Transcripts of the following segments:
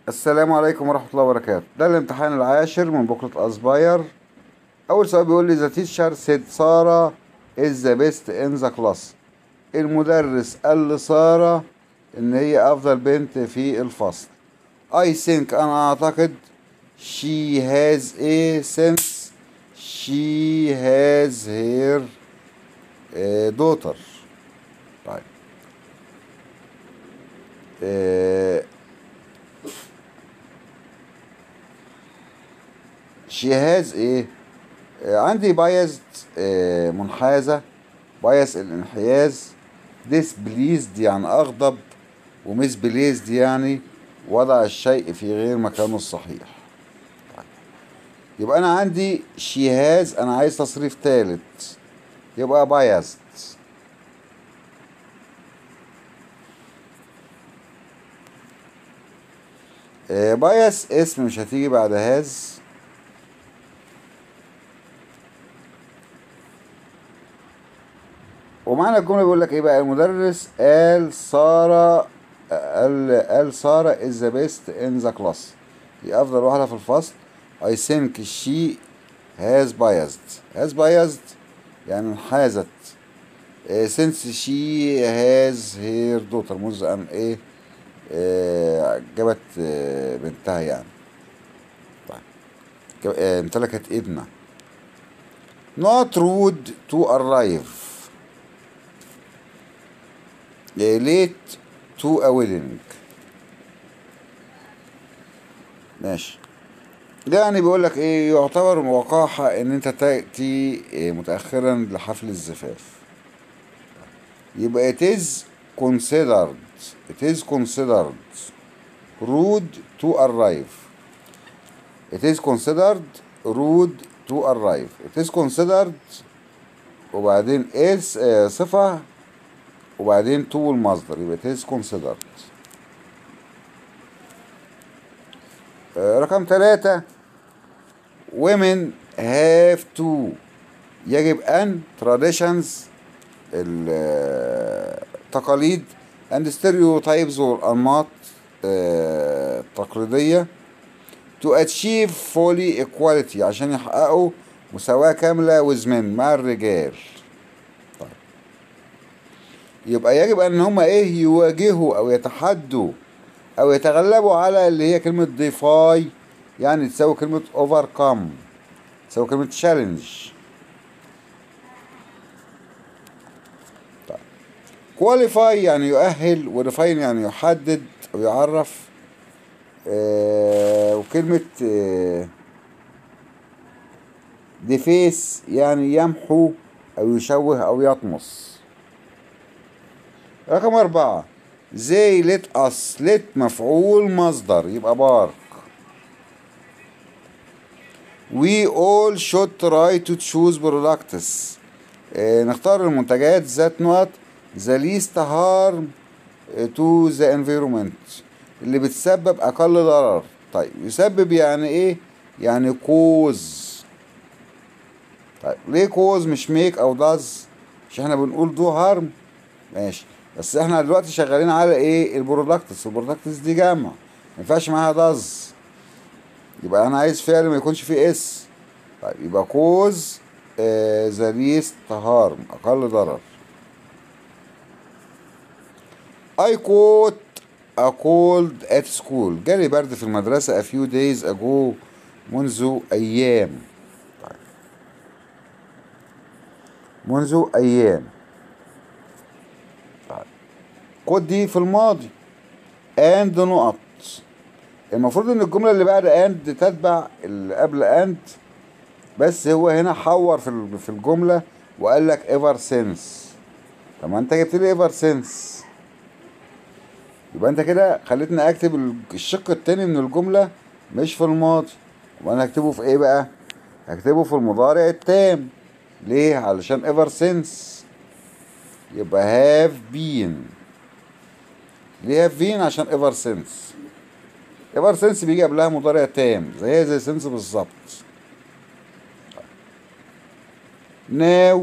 السلام عليكم ورحمة الله وبركاته ده الامتحان العاشر من بوكلة أسباير أول سؤال بيقول لي the teacher said سارة is the best in the class المدرس قال لسارة إن هي أفضل بنت في الفصل I think أنا أعتقد she has a sense she has her uh, daughter طيب uh, she has ايه آه، عندي biased آه، منحازة bias الانحياز displeased يعني أغضب وmisplaced يعني وضع الشيء في غير مكانه الصحيح طيب. يبقى أنا عندي she has أنا عايز تصريف ثالث يبقى biased آه، bias اسم مش هتيجي بعد has ومعنى الجملة بيقول لك ايه بقى المدرس قال سارة قال قال سارة is the best in the class هي أفضل واحدة في الفصل I think she has biased has biased يعني انحازت eh, since she has her daughter منذ أن ايه eh, جابت eh, بنتها يعني طيب جاب- eh, امتلكت ابنة not rude to arrive late to a wedding ماشي ده يعني بيقول لك ايه يعتبر وقاحة ان انت تأتي إيه متأخرا لحفل الزفاف يبقى it is considered it is considered rude to arrive it is considered rude to arrive it is considered وبعدين is آه، صفة وبعدين to المصدر يبقى it is considered آه، رقم ثلاثة women have to يجب أن traditions التقاليد and stereotypes والأنماط آه، التقليدية to achieve fully equality عشان يحققوا مساواة كاملة with men مع الرجال يبقى يجب ان هم ايه يواجهوا او يتحدوا او يتغلبوا على اللي هي كلمة ديفاي يعني تساوي كلمة overcome تساوي كلمة challenge طيب qualify يعني يؤهل وديفاين يعني يحدد او يعرف آه وكلمة آه ديفيس يعني يمحو او يشوه او يطمس رقم أربعة زي let us let مفعول مصدر يبقى بارك we all should try to choose products آه، نختار المنتجات ذات نقط the least harm to the environment اللي بتسبب أقل ضرر طيب يسبب يعني إيه؟ يعني cause طيب ليه cause مش make أو does مش احنا بنقول do harm ماشي بس احنا دلوقتي شغالين على ايه البرودكتس البرودكتس دي جمع ما ينفعش معاها داز يبقى انا عايز فعل ما يكونش فيه اس طيب يبقى كوز ذا ليست هارم اقل ضرر I caught a cold at school جالي برد في المدرسة a few days ago منذ أيام طيب. منذ أيام كود دي في الماضي and نقط المفروض ان الجملة اللي بعد and تتبع اللي قبل and بس هو هنا حور في ال- في الجملة وقال لك ever since طب ما انت جبت لي ever since يبقى انت كده خليتني اكتب ال- الشق التاني من الجملة مش في الماضي وانا هكتبه في ايه بقى هكتبه في المضارع التام ليه علشان ever since يبقى have been ليه have been عشان ever since ever since بيجي قبلها مضارع تام زي زي since بالظبط now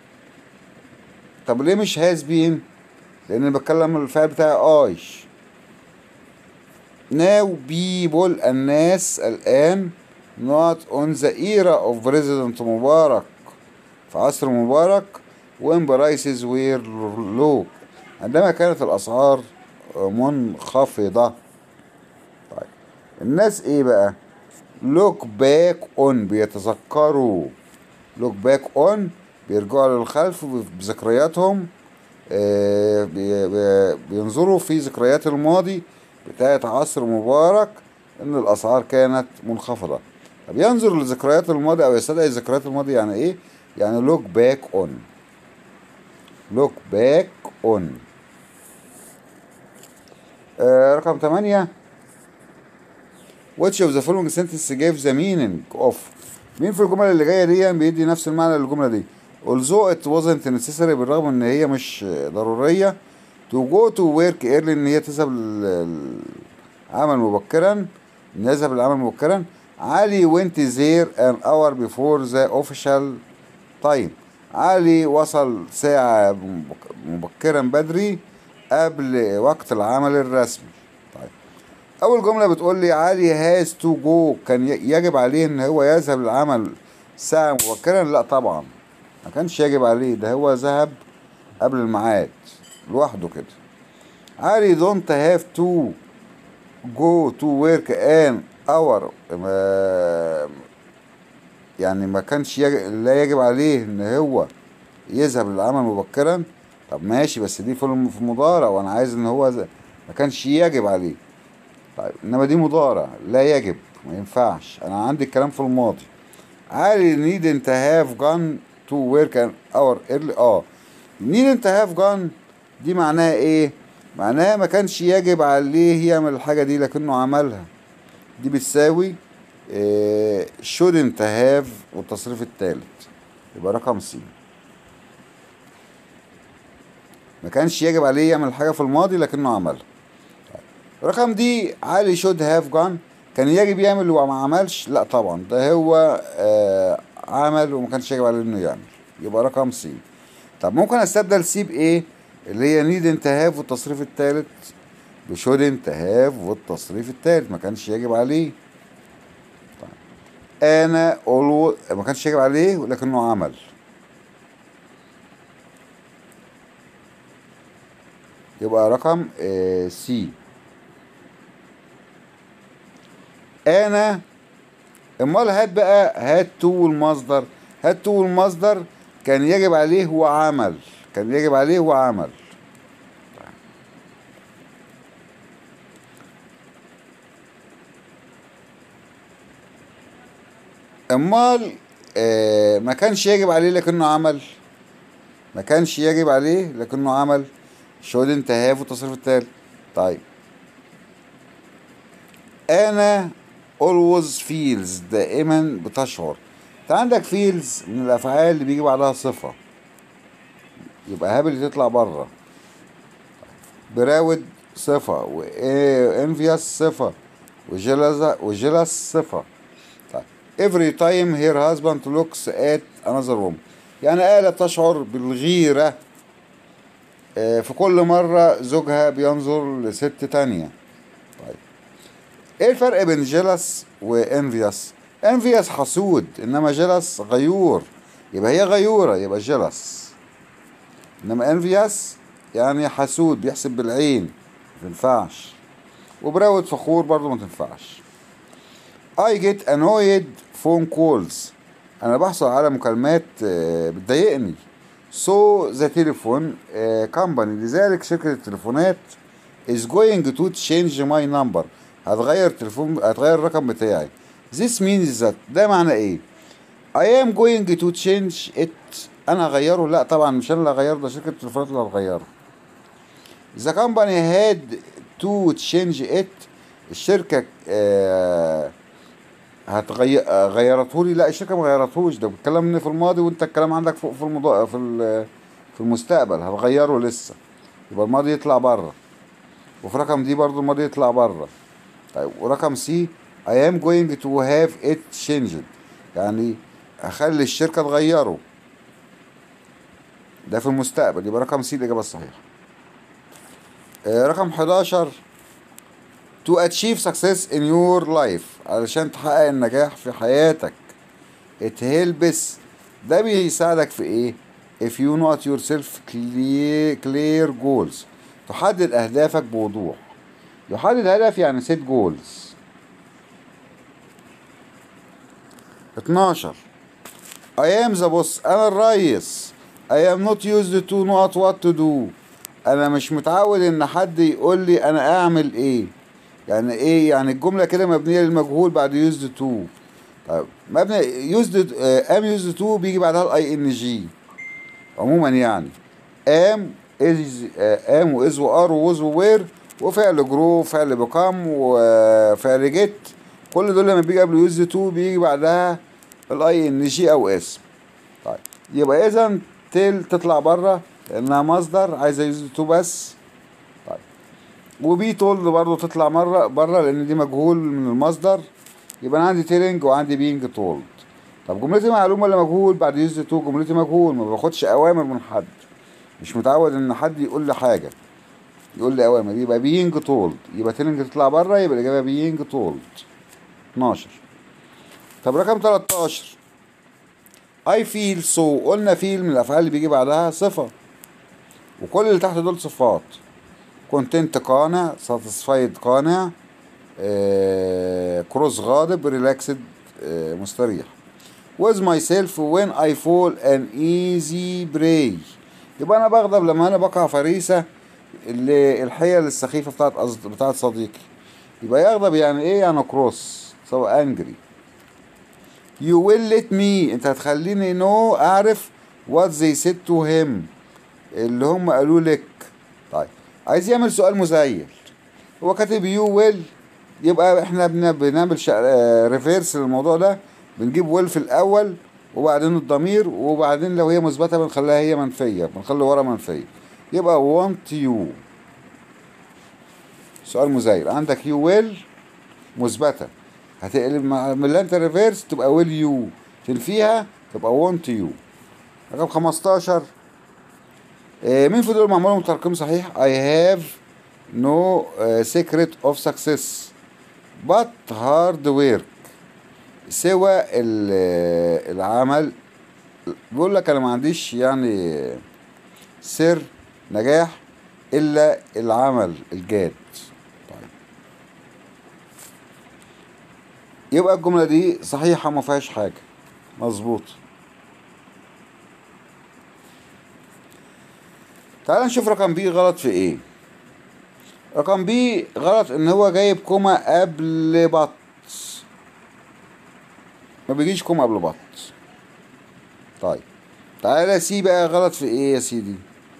طب ليه مش has been لان انا بتكلم الفعل بتاعي I now people الناس الآن not on the era of President مبارك في عصر مبارك when prices were low عندما كانت الأسعار منخفضة طيب الناس ايه بقى look back on بيتذكروا look back on بيرجعوا للخلف بذكرياتهم آه، بي- بي- بينظروا في ذكريات الماضي بتاعت عصر مبارك ان الاسعار كانت منخفضة طب ينظر لذكريات الماضي او يستدعي ذكريات الماضي يعني ايه يعني look back on look back on آه رقم 8 which of the following sentence gave the meaning of مين في الجمل اللي جايه دي بيدي نفس المعنى للجمله دي although it wasn't necessary بالرغم ان هي مش ضروريه to go to work early ان هي تذهب لل- العمل مبكرا نذهب للعمل مبكرا علي went there an hour before the official time علي وصل ساعة مبك- مبكرا بدري قبل وقت العمل الرسمي طيب أول جملة بتقول لي علي has to go كان ي- يجب عليه إن هو يذهب للعمل ساعة مبكرا لا طبعا ما كانش يجب عليه ده هو ذهب قبل الميعاد لوحده كده علي don't have to go to work an hour ما يعني ما كانش يجب لا يجب عليه ان هو يذهب للعمل مبكرا طب ماشي بس دي في الم- في مضارع وانا عايز ان هو ز- ما كانش يجب عليه طيب انما دي مضارع لا يجب ما ينفعش انا عندي الكلام في الماضي علي need انت have gone to work an hour early اه need انت have gone دي معناها ايه معناها ما كانش يجب عليه يعمل الحاجة دي لكنه عملها دي بتساوي آه، shouldn't have والتصريف التالت يبقى رقم سي ما كانش يجب عليه يعمل حاجة في الماضي لكنه عملها رقم دي علي should have gone كان يجب يعمل وما عملش لا طبعا ده هو آه عمل وما كانش يجب عليه انه يعمل يبقى رقم سي طب ممكن استبدل سي بايه اللي هي نيد انت هاف والتصريف التالت بشود انت هاف والتصريف التالت ما كانش يجب عليه طيب. انا always ما كانش يجب عليه ولكنه عمل يبقى رقم آه سي انا امال هات بقى هات تو المصدر هات تو المصدر كان يجب عليه وعمل كان يجب عليه وعمل امال آه ما كانش يجب عليه لكنه عمل ما كانش يجب عليه لكنه عمل شود انتهاف والتصريف التالي طيب انا always feels دائما بتشعر انت عندك feels من الافعال اللي بيجي بعدها صفة يبقى هابل تطلع بره براود صفة وانفياس صفة وجلس وجلس صفة طيب every time her husband looks at another woman يعني آلة تشعر بالغيرة آه، في كل مرة زوجها بينظر لست تانية طيب ايه الفرق بين جلس وانفياس انفياس حسود انما جلس غيور يبقى هي غيورة يبقى جلس انما انفياس يعني حسود بيحسب بالعين ما تنفعش وبراود فخور برضو ما تنفعش I get annoyed phone calls انا بحصل على مكالمات آه، بتضايقني so the telephone آه، company لذلك شركة التليفونات is going to change my number هتغير تليفون هتغير الرقم بتاعي this means that ده معنى ايه I am going to change it انا اغيره لا طبعا مش انا اللي هغيره ده شركة التليفونات اللي هتغيره the company had to change it الشركة آه هتغير غيرته لي لا الشركه ما غيرتهوش ده بتكلمني في الماضي وانت الكلام عندك فوق في المضا... في ال- في المستقبل هتغيره لسه يبقى الماضي يطلع بره وفي رقم دي برضو الماضي يطلع بره طيب ورقم سي I am going to have it changed يعني هخلي الشركة تغيره ده في المستقبل يبقى رقم سي الإجابة الصحيحة آه، رقم 11 to achieve success in your life علشان تحقق النجاح في حياتك it helps ده بيساعدك في ايه if you not yourself clear, clear goals تحدد اهدافك بوضوح يحدد هدف يعني set goals 12 I am the boss انا الرئيس I am not used to not what to do انا مش متعود ان حد يقول لي انا اعمل ايه يعني ايه يعني الجملة كده مبنية للمجهول بعد used to طيب مبني used ام used to بيجي بعدها الاي ان جي عموما يعني ام از ام واز وار ووز ووير وفعل جرو فعل بكام وفعل جيت كل دول لما بيجي قبل يوز تو بيجي بعدها الاي ان جي او اسم طيب يبقى اذا تل تطلع بره لانها مصدر عايزه يوز تو بس طيب وبي تولد برضه تطلع مره بره لان دي مجهول من المصدر يبقى انا عندي تيلينج وعندي بينج تولد طب جملتي معلومه ولا مجهول بعد يوز تو جملتي مجهول ما باخدش اوامر من حد مش متعود ان حد يقول لي حاجه يقول لي اوامر يبقى بينج تولد يبقى تيلينج تطلع بره يبقى الاجابه بينج تولد 12 طب رقم 13 اي فيل سو قلنا فيل من الافعال اللي بيجي بعدها صفه وكل اللي تحت دول صفات كونتنت قانع ساتسفايد قانع كروس غاضب ريلاكسد مستريح with myself when I fall an easy prey يبقى انا بغضب لما انا بقع فريسة اللي الحيل السخيفة بتاعت أصد... بتاعت صديقي يبقى يغضب يعني ايه يعني كروس سواء انجري you will let me انت هتخليني نو اعرف what they said to him اللي هم قالوا لك طيب عايز يعمل سؤال مزيل هو كاتب يو ويل يبقى احنا بن- بنعمل ريفيرس للموضوع ده بنجيب ويل في الاول وبعدين الضمير وبعدين لو هي مثبته بنخليها هي منفيه بنخلي ورا منفيه يبقى want you سؤال مزيل عندك يو ويل مثبته هتقلب مع من انت ريفيرس تبقى ويل يو تنفيها تبقى want you رقم 15 آه، مين في دول معمول لهم ترقيم صحيح I have no uh, secret of success but hard work سوى ال- العمل بيقول لك انا ما عنديش يعني سر نجاح الا العمل الجاد طيب يبقى الجملة دي صحيحة ما فيهاش حاجة مظبوط تعال نشوف رقم بي غلط في ايه رقم بي غلط ان هو جايب كوما قبل بط ما بيجيش كوما قبل بط طيب تعالى سي بقى غلط في ايه يا سيدي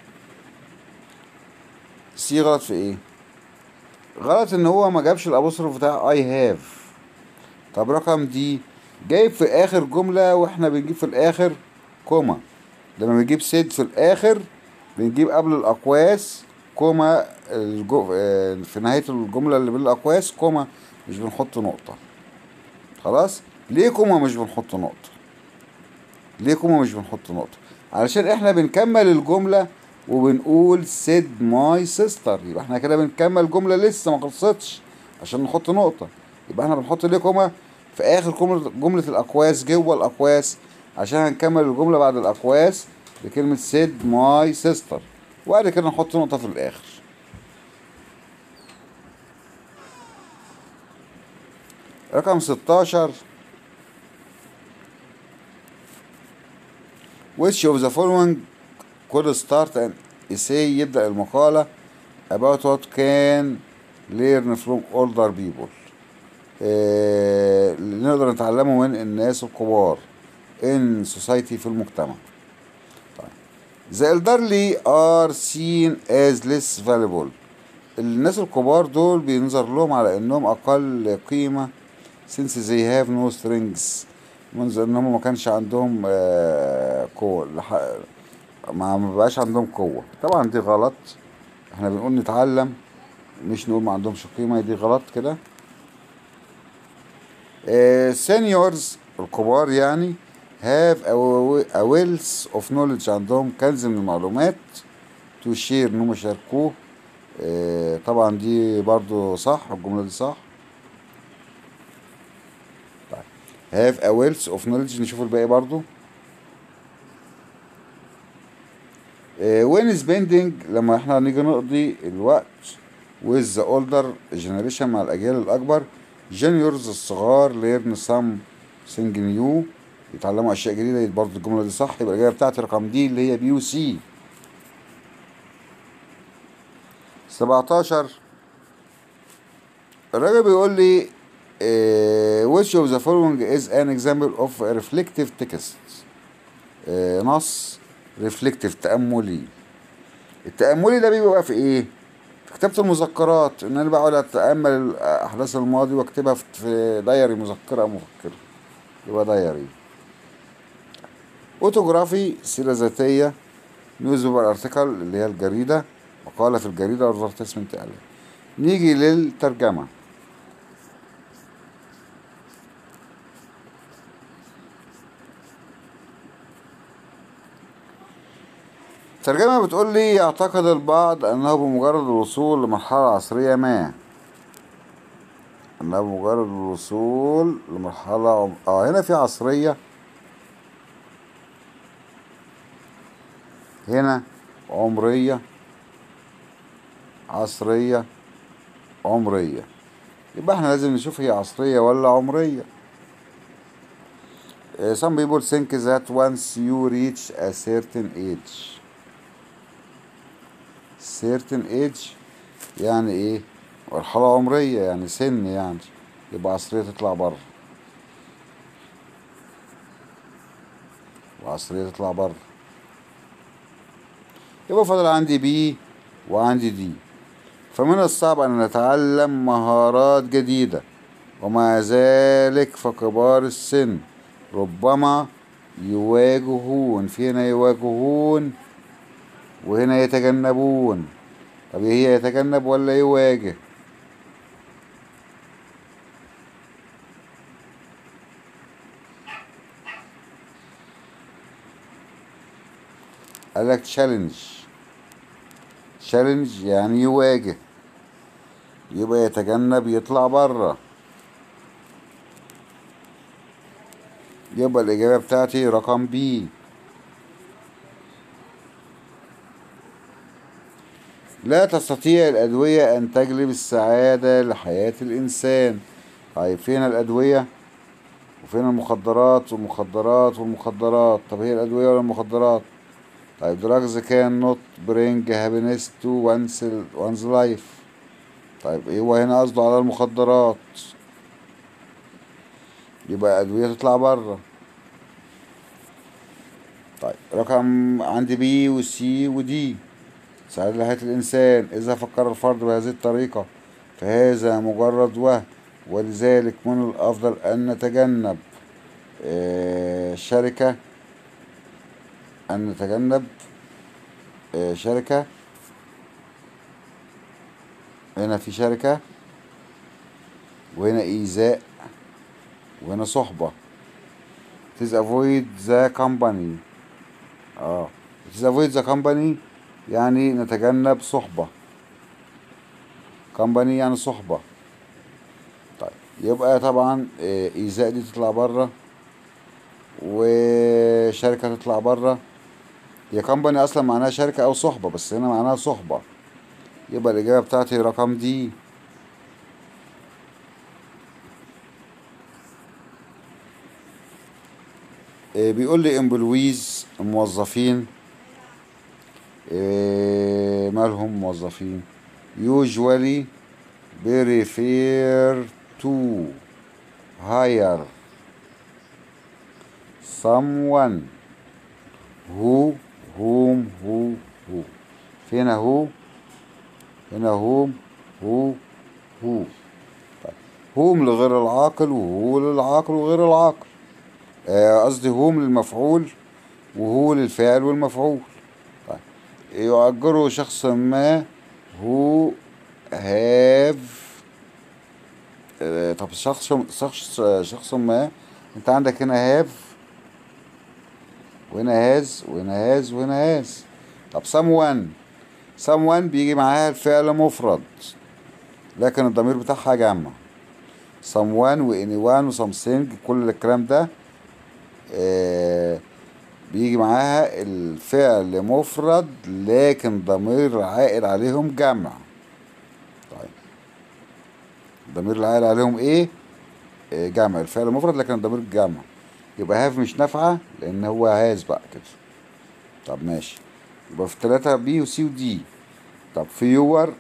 سي غلط في ايه غلط ان هو ما جابش الابوستروف بتاع اي هاف طب رقم دي جايب في اخر جملة واحنا بنجيب في الاخر كوما لما بنجيب سيد في الاخر بنجيب قبل الاقواس كوما الجو... آه، في نهاية الجملة اللي بين الاقواس كوما مش بنحط نقطة خلاص ليه كوما مش بنحط نقطة ليه كوما مش بنحط نقطة علشان احنا بنكمل الجملة وبنقول said my sister يبقى احنا كده بنكمل جملة لسه ما خلصتش عشان نحط نقطة يبقى احنا بنحط ليه كوما في اخر جملة, جملة الاقواس جوه الاقواس عشان هنكمل الجملة بعد الاقواس بكلمة said my sister وبعد كده نحط نقطة في الاخر رقم 16 Which of the following could start an essay يبدأ المقالة about what can learn from older people آه، اللي نقدر نتعلمه من الناس الكبار in society في المجتمع طيب. The elderly are seen as less valuable الناس الكبار دول بينظر لهم على انهم اقل قيمة since they have no strengths منذ انهم ما كانش عندهم آه، قوة لح- ما ما بقاش عندهم قوة طبعا دي غلط احنا بنقول نتعلم مش نقول ما عندهمش قيمة دي غلط كده سينيورز الكبار يعني have a a wealth of knowledge عندهم كنز من المعلومات to share انهم يشاركوه آه، طبعا دي برضو صح الجملة دي صح طيب have a wealth of knowledge نشوف الباقي برضو آه، when spending لما احنا نيجي نقضي الوقت with the older generation مع الأجيال الأكبر juniors الصغار learn something new يتعلموا أشياء جديدة برضو الجملة دي صح يبقى الإجابة بتاعتي رقم دي اللي هي بي وسي 17 الراجل بيقول لي آه، which of the following is an example of a reflective text آه، نص reflective تأملي التأملي ده بيبقى في ايه في كتابة المذكرات ان انا بقعد اتأمل احداث الماضي واكتبها في- في دايري مذكرة او مفكرة يبقى دايري اوتوغرافي سيرة ذاتية نيوز بيبر ارتكل اللي هي الجريدة مقالة في الجريدة ادفرتيزمنت اعلان نيجي للترجمة الترجمة بتقول لي يعتقد البعض أنه بمجرد الوصول لمرحلة عصرية ما أنه بمجرد الوصول لمرحلة عم... آه هنا في عصرية هنا عمرية عصرية عمرية يبقى احنا لازم نشوف هي عصرية ولا عمرية Uh, some people think that once you reach a certain age certain age يعني ايه مرحلة عمرية يعني سن يعني يبقى عصرية تطلع بره وعصرية تطلع بره يبقى فاضل عندي بي وعندي دي فمن الصعب أن نتعلم مهارات جديدة ومع ذلك فكبار السن ربما يواجهون في هنا يواجهون وهنا يتجنبون طب هي يتجنب ولا يواجه قالك تشالنج تشالنج يعني يواجه يبقى يتجنب يطلع بره يبقى الإجابة بتاعتي رقم بي لا تستطيع الأدوية أن تجلب السعادة لحياة الإنسان طيب فين الأدوية وفين المخدرات والمخدرات والمخدرات طب هي الأدوية ولا المخدرات طيب drugs can not bring happiness to one's, one's life طيب ايه هو هنا قصده على المخدرات يبقى أدوية تطلع بره طيب رقم عندي بي وسي ودي سعادة لحياة الإنسان إذا فكر الفرد بهذه الطريقة فهذا مجرد وهم ولذلك من الأفضل أن نتجنب آه، شركة أن نتجنب آه، شركة هنا في شركة وهنا إيذاء وهنا صحبة it is avoid the company اه it is avoid the company يعني نتجنب صحبة company يعني صحبة طيب يبقى طبعا آه، إيذاء دي تطلع بره وشركة تطلع بره هي company أصلا معناها شركة أو صحبة بس هنا معناها صحبة يبقى الإجابة بتاعتي رقم دي آه، بيقول لي امبلويز الموظفين آه، مالهم موظفين usually prefer to hire someone who whom who who فينا who هنا whom who who طيب whom لغير العاقل وهو للعاقل وغير العاقل آه، قصدي whom للمفعول وهو للفاعل والمفعول طيب يؤجره شخص ما who have آه، طب شخص شخص شخص ما انت عندك هنا have وهنا has وهنا has وهنا has طب someone someone بيجي معاها الفعل مفرد لكن الضمير بتاعها جمع someone و anyone و something كل الكلام ده آه بيجي معاها الفعل مفرد لكن ضمير عائد عليهم جمع طيب الضمير العائد عليهم ايه آه جمع الفعل مفرد لكن الضمير جمع يبقى هاف مش نافعة لان هو هاز بقى كده طب ماشي يبقى في تلاتة بي وسي ودي طب فيور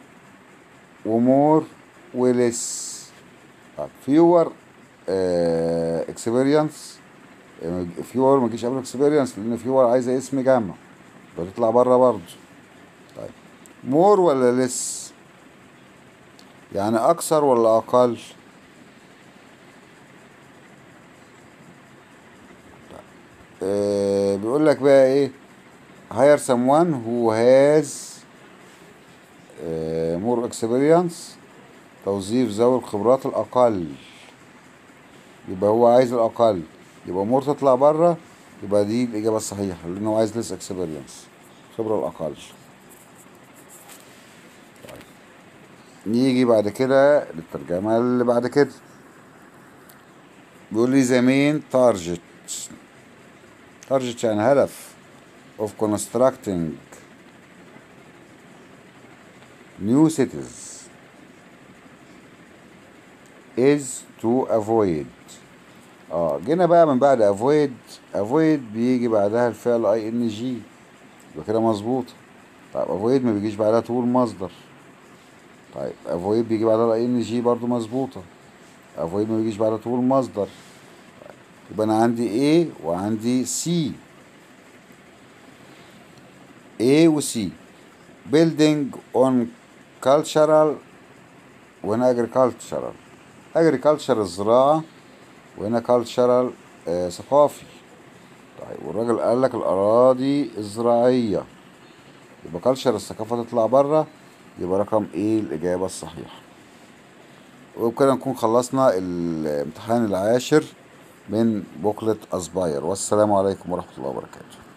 ومور ولس طب فيور اكسبيرينس فيور ما تجيش قبل اكسبيرينس لان فيور عايزه اسم جمع بتطلع بره برضه طيب مور ولا لس يعني اكثر ولا اقل آه بيقول لك بقى ايه hire someone who has آه more experience توظيف ذوي الخبرات الأقل يبقى هو عايز الأقل يبقى مور تطلع بره يبقى دي الإجابة الصحيحة لأنه هو عايز less experience الخبرة الأقل طيب. نيجي بعد كده للترجمة اللي بعد كده بيقول لي the main target target يعني هدف of constructing new cities is to avoid اه جينا بقى من بعد avoid avoid بيجي بعدها الفعل اي ان جي يبقى كده مظبوط طيب avoid ما بيجيش بعدها طول مصدر طيب avoid بيجي بعدها الاي ان جي برضو مظبوطة avoid ما بيجيش بعدها طول مصدر طيب. يبقى انا عندي A وعندي C A و C building on cultural وهنا agricultural agriculture الزراعة وهنا cultural آه ثقافي طيب والراجل قال لك الأراضي الزراعية يبقى culture الثقافة تطلع بره يبقى رقم ايه الإجابة الصحيحة وبكده نكون خلصنا الامتحان العاشر من بوكلت أسباير والسلام عليكم ورحمة الله وبركاته